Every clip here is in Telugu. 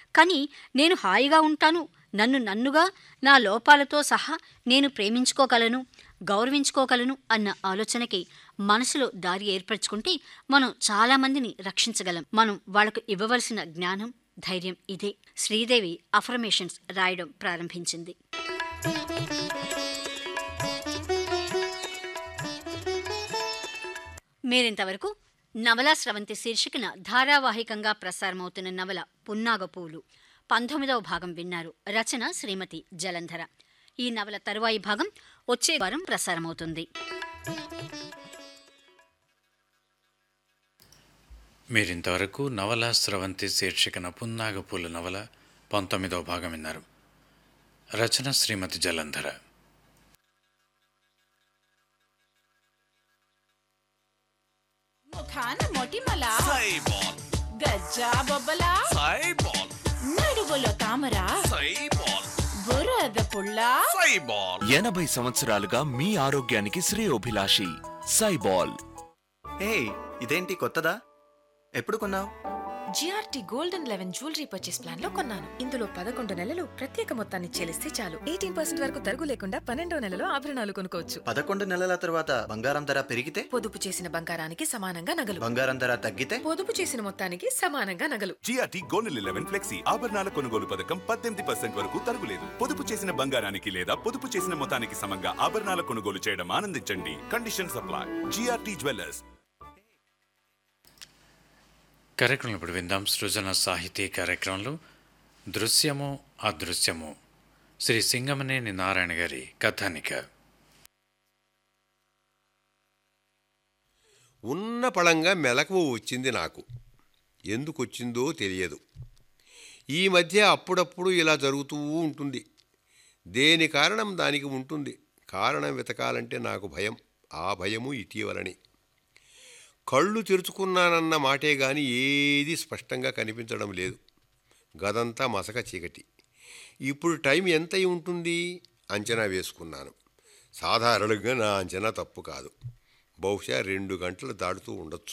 కానీ నేను హాయిగా ఉంటాను నన్ను నన్నుగా నా లోపాలతో సహా నేను ప్రేమించుకోగలను గౌరవించుకోగలను అన్న ఆలోచనకి మనసులో దారి ఏర్పరచుకుంటే మనం చాలా మందిని రక్షించగలం మనం వాళ్లకు ఇవ్వవలసిన జ్ఞానం ధైర్యం ఇదే శ్రీదేవి అఫర్మేషన్స్ రాయడం ప్రారంభించింది మీరింతవరకు నవలా స్రవంతి శీర్షికన ధారావాహికంగా ప్రసారమవుతున్న నవల పున్నాగపూలు పంతొమ్మిదవ భాగం విన్నారు రచన శ్రీమతి జలంధర ఈ నవల తరువాయి భాగం వచ్చే వారం ప్రసారమవుతుంది మీరింతవరకు నవల స్రవంతి శీర్షికన పున్నాగపూల నవల పంతొమ్మిదవ భాగం విన్నారు రచన శ్రీమతి జలంధర ముఖాన మొటిమల సైబాల్ గజ్జా బొబ్బల సైబాల్ నడువులో తామర సైబాల్ బురద పుల్ల సైబాల్ ఎనభై సంవత్సరాలుగా మీ ఆరోగ్యానికి శ్రేయోభిలాషి సైబాల్ ఏయ్ ఇదేంటి కొత్తదా ఎప్పుడు కొన్నావు GRT gold and eleven jewellery purchase plan లో కొన్నాను ఇందులో పదకొండు నెలలు ప్రత్యేక మొత్తాన్ని చెల్లిస్తే చాలు ఎయిటీన్ పర్సెంట్ వరకు తరుగు లేకుండా పన్నెండో నెలలో ఆభరణాలు కొనుక్కోవచ్చు పదకొండు నెలల తర్వాత బంగారం ధర పెరిగితే పొదుపు చేసిన బంగారానికి సమానంగా నగలు బంగారం ధర తగ్గితే పొదుపు చేసిన మొత్తానికి సమానంగా నగలు జిఆర్టీ గోల్డ్ లెవెన్ ఫ్లెక్సీ ఆభరణాల కొనుగోలు పథకం పద్దెనిమిది పర్సెంట్ వరకు తరుగులేదు పొదుపు చేసిన బంగారానికి లేదా పొదుపు చేసిన మొత్తానికి సమంగా ఆభరణాల కొనుగోలు చేయడం ఆనందించండి కండిషన్ సప్లై జిఆర్టీ జ్యువెలర్స్ కార్యక్రమం ఇప్పుడు విందాం సృజన సాహితీ కార్యక్రమంలో దృశ్యము అదృశ్యము శ్రీ సింగమనేని నారాయణ గారి కథానిక ఉన్న పళంగా మెలకువ వచ్చింది నాకు ఎందుకు వచ్చిందో తెలియదు ఈ మధ్య అప్పుడప్పుడు ఇలా జరుగుతూ ఉంటుంది దేని కారణం దానికి ఉంటుంది కారణం వెతకాలంటే నాకు భయం ఆ భయము ఇటీవలని కళ్ళు తెరుచుకున్నానన్న మాటే గాని ఏది స్పష్టంగా కనిపించడం లేదు గదంతా మసక చీకటి ఇప్పుడు టైం ఎంత అయి ఉంటుంది అంచనా వేసుకున్నాను సాధారణంగా నా అంచనా తప్పు కాదు బహుశా రెండు గంటలు దాటుతూ ఉండొచ్చు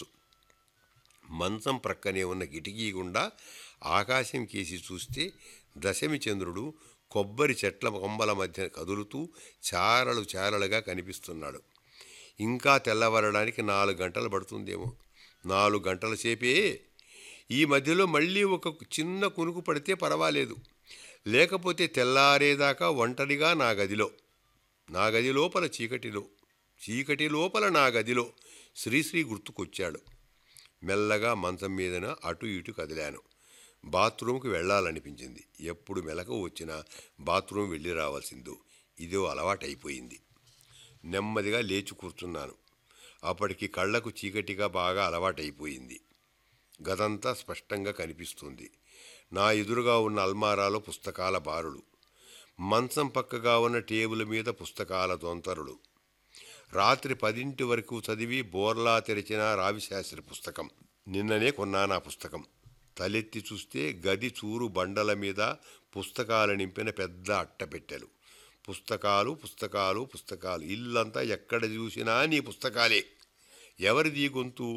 మంచం ప్రక్కనే ఉన్న కిటికీ గుండా ఆకాశం కేసి చూస్తే దశమి చంద్రుడు కొబ్బరి చెట్ల కొమ్మల మధ్య కదులుతూ చారలు చారలుగా కనిపిస్తున్నాడు ఇంకా తెల్లవరడానికి నాలుగు గంటలు పడుతుందేమో నాలుగు గంటల సేపే ఈ మధ్యలో మళ్ళీ ఒక చిన్న కునుకు పడితే పర్వాలేదు లేకపోతే తెల్లారేదాకా ఒంటరిగా నా గదిలో నా గది లోపల చీకటిలో చీకటి లోపల నా గదిలో శ్రీశ్రీ గుర్తుకొచ్చాడు మెల్లగా మంచం మీదన అటు ఇటు కదిలాను బాత్రూంకి వెళ్ళాలనిపించింది ఎప్పుడు మెలకు వచ్చినా బాత్రూమ్ వెళ్ళి రావాల్సిందో ఇదో అలవాటైపోయింది నెమ్మదిగా లేచి కూర్చున్నాను అప్పటికి కళ్ళకు చీకటిగా బాగా అలవాటైపోయింది గదంతా స్పష్టంగా కనిపిస్తుంది నా ఎదురుగా ఉన్న అల్మారాలో పుస్తకాల బారులు మంచం పక్కగా ఉన్న టేబుల్ మీద పుస్తకాల దొంతరులు రాత్రి పదింటి వరకు చదివి బోర్లా తెరిచిన రావిశాస్త్రి పుస్తకం నిన్ననే కొన్నాను ఆ పుస్తకం తలెత్తి చూస్తే గది చూరు బండల మీద పుస్తకాలు నింపిన పెద్ద అట్టపెట్టెలు పుస్తకాలు పుస్తకాలు పుస్తకాలు ఇల్లంతా ఎక్కడ చూసినా నీ పుస్తకాలే ఎవరిది ఈ గొంతు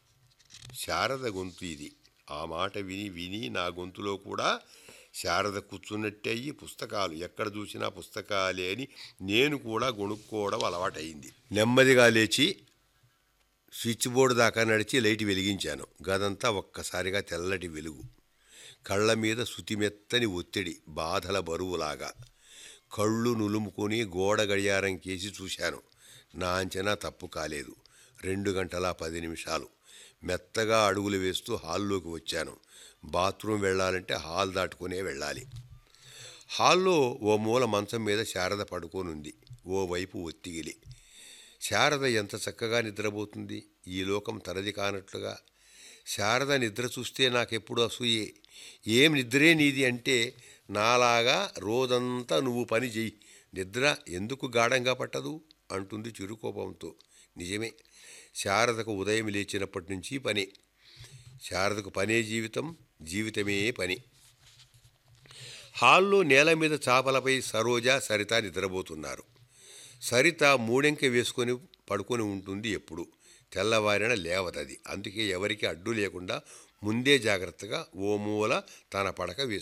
శారద గొంతు ఇది ఆ మాట విని విని నా గొంతులో కూడా శారద కూర్చున్నట్టే అయ్యి పుస్తకాలు ఎక్కడ చూసినా పుస్తకాలే అని నేను కూడా గొణుక్కోవడం అలవాటైంది నెమ్మదిగా లేచి స్విచ్ బోర్డు దాకా నడిచి లైట్ వెలిగించాను గదంతా ఒక్కసారిగా తెల్లటి వెలుగు కళ్ళ మీద శుతిమెత్తని ఒత్తిడి బాధల బరువులాగా కళ్ళు నులుముకొని గోడ గడియారం కేసి చూశాను నా అంచనా తప్పు కాలేదు రెండు గంటల పది నిమిషాలు మెత్తగా అడుగులు వేస్తూ హాల్లోకి వచ్చాను బాత్రూమ్ వెళ్ళాలంటే హాల్ దాటుకునే వెళ్ళాలి హాల్లో ఓ మూల మంచం మీద శారద పడుకోనుంది ఓవైపు ఒత్తిగిలి శారద ఎంత చక్కగా నిద్రపోతుంది ఈ లోకం తనది కానట్లుగా శారద నిద్ర చూస్తే నాకెప్పుడు అసూయే ఏం నిద్రే నీది అంటే నాలాగా రోజంతా నువ్వు పని చెయ్యి నిద్ర ఎందుకు గాఢంగా పట్టదు అంటుంది చిరుకోపంతో నిజమే శారదకు ఉదయం లేచినప్పటి నుంచి పని శారదకు పనే జీవితం జీవితమే పని హాల్లో నేల మీద చాపలపై సరోజ సరిత నిద్రపోతున్నారు సరిత మూడెంక వేసుకొని పడుకొని ఉంటుంది ఎప్పుడు తెల్లవారిన లేవదది అందుకే ఎవరికి అడ్డు లేకుండా ముందే జాగ్రత్తగా ఓ మూల తన పడక వేసుకుంది